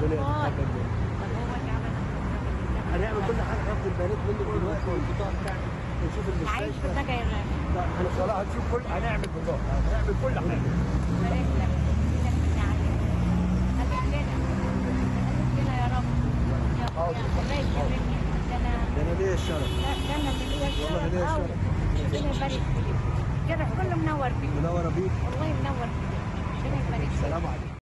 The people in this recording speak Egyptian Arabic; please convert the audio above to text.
ربنا الاطفال يتقبل منك. طب هو تعبان هنعمل كل حاجه هناخد البيانات منك دلوقتي والبطاقه بتاعتك ونشوف عايش المستشفى في سجاير لا انا صراحه هنشوف كل هنعمل بطاقه هنعمل كل حاجه بارك لك إيدك من عليك هديك لنا هديك لنا يا رب يا حاضر. يا الله يكرمني ده انا ده انا ليا الشرف لا ده انا اللي ليا والله الشرف ليا أوي. الشرف. ربنا يبارك فيك الشرف كله منور فيك منوره بيك والله منور فيك ربنا يبارك فيك السلام عليكم